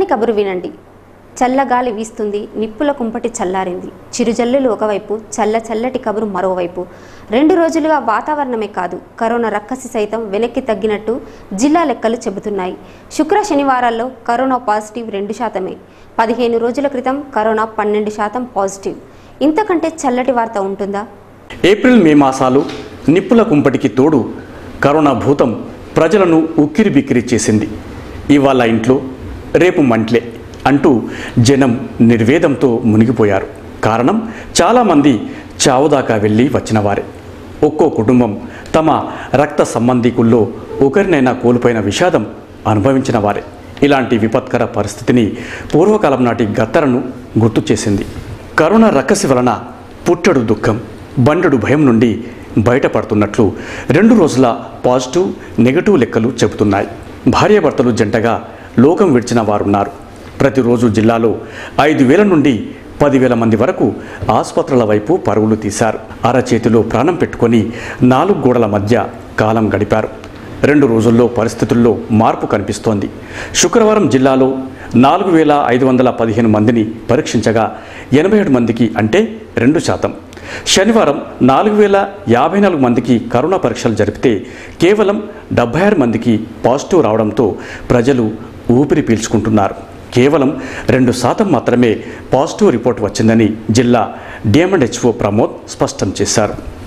కబురు వినండి చల్లగాలి వీస్తుంది నిప్పుల కుంపటి చల్లారింది చిరుజల్లులు ఒకవైపు చల్ల చల్లటి కబురు మరోవైపు రెండు రోజులుగా వాతావరణమే కాదు కరోనా రక్కసి సైతం వెనక్కి తగ్గినట్టు జిల్లా లెక్కలు చెబుతున్నాయి శుక్ర శనివారాల్లో కరోనా పాజిటివ్ రెండు శాతమే పదిహేను రోజుల క్రితం కరోనా పన్నెండు శాతం పాజిటివ్ ఇంతకంటే చల్లటి వార్త ఉంటుందా ఏప్రిల్ మే మాసాలు నిప్పుల కుంపటికి తోడు కరోనా భూతం ప్రజలను ఉక్కిరి బిక్కిరి చేసింది ఇవాళ ఇంట్లో రేపు మంట్లే అంటూ జనం నిర్వేదంతో మునిగిపోయారు కారణం చాలామంది చావుదాకా వెళ్ళి వచ్చిన వారే ఒక్కో కుటుంబం తమ రక్త సంబంధికుల్లో ఒకరినైనా కోల్పోయిన విషాదం అనుభవించిన వారే ఇలాంటి విపత్కర పరిస్థితిని పూర్వకాలం నాటి గత్తరను గుర్తు చేసింది కరోనా రక్కసి వలన పుట్టడు దుఃఖం బండడు భయం నుండి బయటపడుతున్నట్లు రెండు రోజుల పాజిటివ్ నెగటివ్ లెక్కలు చెబుతున్నాయి భార్యాభర్తలు జంటగా లోకం విడిచిన వారున్నారు ప్రతిరోజు జిల్లాలో ఐదు వేల నుండి పదివేల మంది వరకు ఆసుపత్రుల వైపు పరుగులు తీశారు అరచేతిలో ప్రాణం పెట్టుకొని నాలుగు గోడల మధ్య కాలం గడిపారు రెండు రోజుల్లో పరిస్థితుల్లో మార్పు కనిపిస్తోంది శుక్రవారం జిల్లాలో నాలుగు వేల ఐదు వందల పదిహేను మందిని పరీక్షించగా ఎనభై ఏడు మందికి అంటే రెండు శాతం శనివారం నాలుగు వేల యాభై నాలుగు మందికి కరోనా పరీక్షలు జరిపితే కేవలం డెబ్బై ఆరు మందికి పాజిటివ్ రావడంతో ప్రజలు ఊపిరి పీల్చుకుంటున్నారు కేవలం రెండు శాతం మాత్రమే పాజిటివ్ రిపోర్ట్ వచ్చిందని జిల్లా డిఎంఎండ్హెచ్ఓ ప్రమోద్ స్పష్టం చేశారు